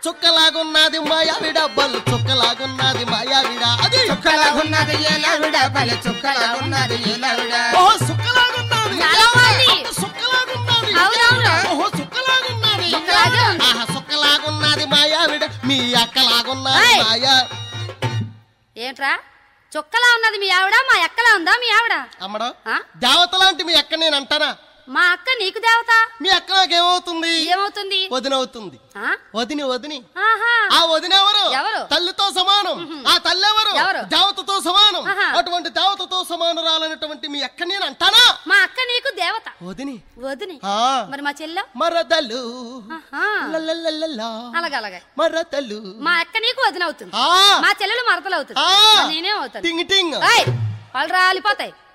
చుక్కలాగున్నది మాయావిడ బలు చుక్కలాగున్నది మాయావిడ అది చుక్కలాగున్నది ఏలవిడ బలి చుక్కలాగున్నది ఏలవిడ ఓహో సుక్కలాగున్నది చాలా బాగుంది. సుక్కలాగున్నది అవునవును. ఓహో సుక్కలాగున్నది సుక్కలాగే ఉంది. ఆహా సుక్కలాగున్నది మాయావిడ మీ అక్కలాగున్నది ఏయ్. మాయా ఏంట్రా చుక్కలా ఉన్నది మీ ఆవిడ మా ఎక్కలా ఉందా మీ ఆవిడ అమ్మడం ఆ? దేవత లాంటి మీ అక్క నేను అంటానా మా అక్క నీకు దేవత మీ అక్క నాకేమవుతుంది ఏమవుతుంది వదినవుతుంది ఆ? వదిని వదిని ఆహా ఆ వదిన ఎవరు ఎవరు? తల్లితో సమానం ఆ తల్లి ఎవరు ఎవరు? దేవతతో సమానం ఆహా. అటువంటి దేవతతో సమానురాలైనటువంటి మీ అక్క నేను అంటానా మా అక్క నీకు దేవత వదిని వదిని ఆ మరి మా చెల్లె మరదలు ఆహా. లలలలలా. అలాగే అలాగే మరదలు మా అక్క నీకు వదిన అవుతుంది ఆ మా చెల్లెలు మరతలు అవుతుంది ఆ. నేనే అవుతాను టింగ్ టింగ్ ఏయ్, పళ్ళు రాలిపోతాయి